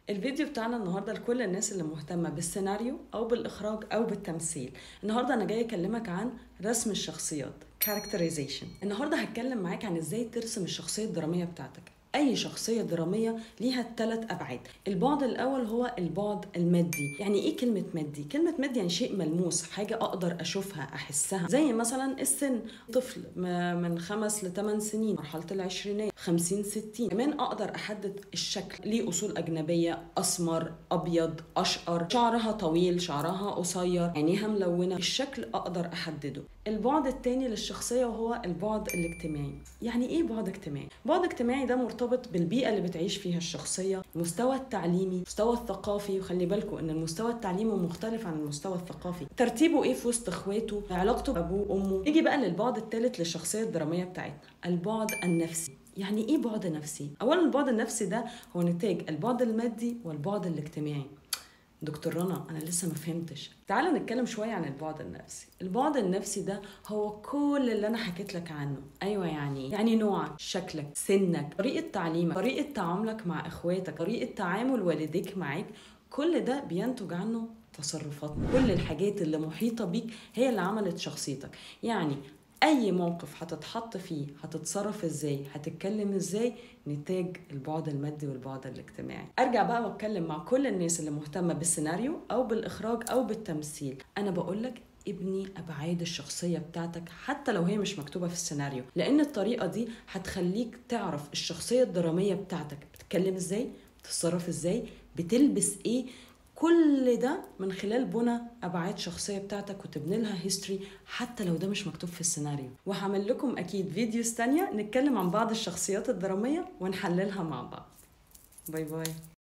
الفيديو بتاعنا النهارده لكل الناس اللي مهتمه بالسيناريو او بالاخراج او بالتمثيل النهارده انا جاي اكلمك عن رسم الشخصيات characterization النهارده هتكلم معاك عن ازاي ترسم الشخصيه الدراميه بتاعتك اي شخصيه دراميه ليها ثلاث ابعاد البعد الاول هو البعد المادي يعني ايه كلمه مادي كلمه مادي يعني شيء ملموس حاجه اقدر اشوفها احسها زي مثلا السن طفل م- من خمس لثمان سنين مرحله العشرينيه 50 60 كمان اقدر احدد الشكل ليه اصول اجنبيه اسمر ابيض اشقر شعرها طويل شعرها قصير عينيها ملونه الشكل اقدر احدده البعد التاني للشخصيه وهو البعد الاجتماعي يعني ايه بعد اجتماعي بعد اجتماعي ده مرتبط بالبيئه اللي بتعيش فيها الشخصيه المستوى التعليمي المستوى الثقافي وخلي بالكم ان المستوى التعليمي مختلف عن المستوى الثقافي ترتيبه ايه في وسط اخواته علاقته بابوه وامه نيجي بقى للبعد الثالث للشخصيه الدراميه بتاعتنا البعد النفسي يعني ايه بعد نفسي اولا البعد النفسي ده هو نتاج البعد المادي والبعد الاجتماعي دكتور رنا انا لسه ما فهمتش تعال نتكلم شويه عن البعد النفسي البعد النفسي ده هو كل اللي انا حكيت لك عنه ايوه يعني إيه؟ يعني نوعك شكلك سنك طريقه تعليمك طريقه تعاملك مع اخواتك طريقه تعامل والديك معاك كل ده بينتج عنه تصرفاتنا كل الحاجات اللي محيطه بيك هي اللي عملت شخصيتك يعني اي موقف هتتحط فيه هتتصرف ازاي هتتكلم ازاي نتاج البعد المادي والبعد الاجتماعي ارجع بقى واتكلم مع كل الناس اللي مهتمه بالسيناريو او بالاخراج او بالتمثيل انا بقولك ابني ابعاد الشخصيه بتاعتك حتى لو هي مش مكتوبه في السيناريو لان الطريقه دي هتخليك تعرف الشخصيه الدراميه بتاعتك بتتكلم ازاي بتتصرف ازاي بتلبس ايه كل ده من خلال بنى ابعاد شخصيه بتاعتك وتبني لها هيستوري حتى لو ده مش مكتوب في السيناريو وهعمل لكم اكيد فيديوز تانية نتكلم عن بعض الشخصيات الدراميه ونحللها مع بعض باي باي